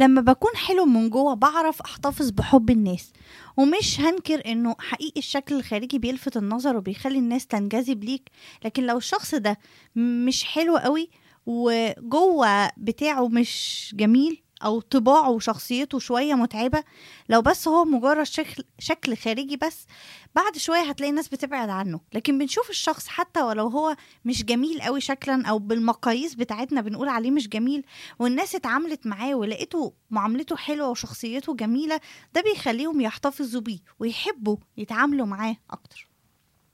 لما بكون حلو من جوه بعرف احتفظ بحب الناس ومش هنكر انه حقيقي الشكل الخارجي بيلفت النظر وبيخلي الناس تنجذب ليك لكن لو الشخص ده مش حلو قوي وجوه بتاعه مش جميل او طباعه وشخصيته شويه متعبه لو بس هو مجرد شكل شكل خارجي بس بعد شويه هتلاقي الناس بتبعد عنه لكن بنشوف الشخص حتى ولو هو مش جميل قوي شكلا او بالمقاييس بتاعتنا بنقول عليه مش جميل والناس اتعاملت معاه ولقيته معاملته حلوه وشخصيته جميله ده بيخليهم يحتفظوا بيه ويحبوا يتعاملوا معاه اكتر